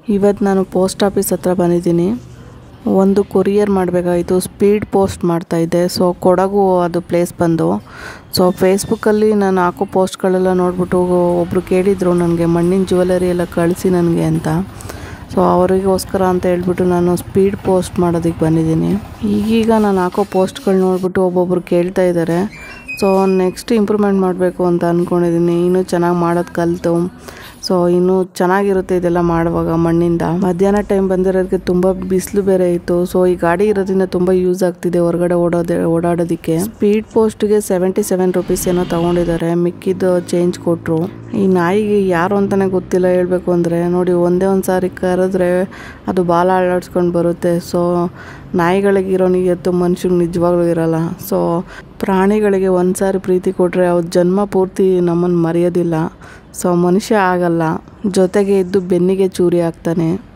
ಇವತ್ತು ನಾನು post office ಹತ್ರ ಬಂದಿದ್ದೀನಿ ಒಂದು ಕೊರಿಯರ್ ಮಾಡಬೇಕಾಗಿತ್ತು ಸ್ಪೀಡ್ ಪೋಸ್ಟ್ ಮಾಡ್ತಾಯಿದ್ದೆ ಸೊ ಕೊಡಗು ಅದು ಪ್ಲೇಸ್ ಬಂದು ಸೊ ಫೇಸ್ಬುಕ್ಕಲ್ಲಿ ನಾನು ಹಾಕೋ ಪೋಸ್ಟ್ಗಳೆಲ್ಲ ನೋಡಿಬಿಟ್ಟು ಒಬ್ಬರು ಕೇಳಿದರು ನನಗೆ ಮಣ್ಣಿನ ಜ್ಯುವೆಲರಿ ಎಲ್ಲ ಕಳಿಸಿ ನನಗೆ ಅಂತ ಸೊ ಅವರಿಗೋಸ್ಕರ ಅಂತ ಹೇಳ್ಬಿಟ್ಟು ನಾನು ಸ್ಪೀಡ್ ಪೋಸ್ಟ್ ಮಾಡೋದಕ್ಕೆ ಬಂದಿದ್ದೀನಿ ಈಗೀಗ ನಾನು ಹಾಕೋ ಪೋಸ್ಟ್ಗಳು ನೋಡಿಬಿಟ್ಟು ಒಬ್ಬೊಬ್ಬರು ಕೇಳ್ತಾ ಇದ್ದಾರೆ ಸೊ ನೆಕ್ಸ್ಟ್ ಇಂಪ್ರೂವ್ಮೆಂಟ್ ಮಾಡಬೇಕು ಅಂತ ಅಂದ್ಕೊಂಡಿದ್ದೀನಿ ಇನ್ನೂ ಚೆನ್ನಾಗಿ ಮಾಡೋದು ಕಲಿತು ಸೊ ಇನ್ನೂ ಚೆನ್ನಾಗಿರುತ್ತೆ ಇದೆಲ್ಲ ಮಾಡುವಾಗ ಮಣ್ಣಿಂದ ಮಧ್ಯಾಹ್ನ ಟೈಮ್ ಬಂದಿರೋದಕ್ಕೆ ತುಂಬ ಬಿಸಿಲು ಬೇರೆ ಇತ್ತು ಸೊ ಈ ಗಾಡಿ ಇರೋದ್ರಿಂದ ತುಂಬ ಯೂಸ್ ಆಗ್ತಿದೆ ಹೊರಗಡೆ ಓಡೋದೆ ಓಡಾಡೋದಕ್ಕೆ ಸ್ಪೀಡ್ ಪೋಸ್ಟ್ಗೆ ಸೆವೆಂಟಿ ಸೆವೆನ್ ರುಪೀಸ್ ಏನೋ ತೊಗೊಂಡಿದ್ದಾರೆ ಮಿಕ್ಕಿದ್ದು ಚೇಂಜ್ ಕೊಟ್ಟರು ಈ ನಾಯಿಗೆ ಯಾರು ಅಂತಲೇ ಗೊತ್ತಿಲ್ಲ ಹೇಳಬೇಕು ಅಂದರೆ ನೋಡಿ ಒಂದೇ ಒಂದು ಸಾರಿ ಕರೆದ್ರೆ ಅದು ಬಾಲ ಅಳ್ಳಾಡ್ಸ್ಕೊಂಡು ಬರುತ್ತೆ ಸೊ ನಾಯಿಗಳಿಗೆ ಇರೋ ನಿಯತ್ತು ಮನುಷ್ಯಗೆ ನಿಜವಾಗ್ಲೂ ಇರಲ್ಲ ಸೊ ಪ್ರಾಣಿಗಳಿಗೆ ಒಂದು ಸಾರಿ ಪ್ರೀತಿ ಕೊಟ್ಟರೆ ಅವ್ರ ಜನ್ಮ ಪೂರ್ತಿ ನಮ್ಮನ್ನು ಮರೆಯೋದಿಲ್ಲ ಸೊ ಮನುಷ್ಯ ಆಗಲ್ಲ ಜೊತೆಗೆ ಇದ್ದು ಬೆನ್ನಿಗೆ ಚೂರಿ ಆಗ್ತಾನೆ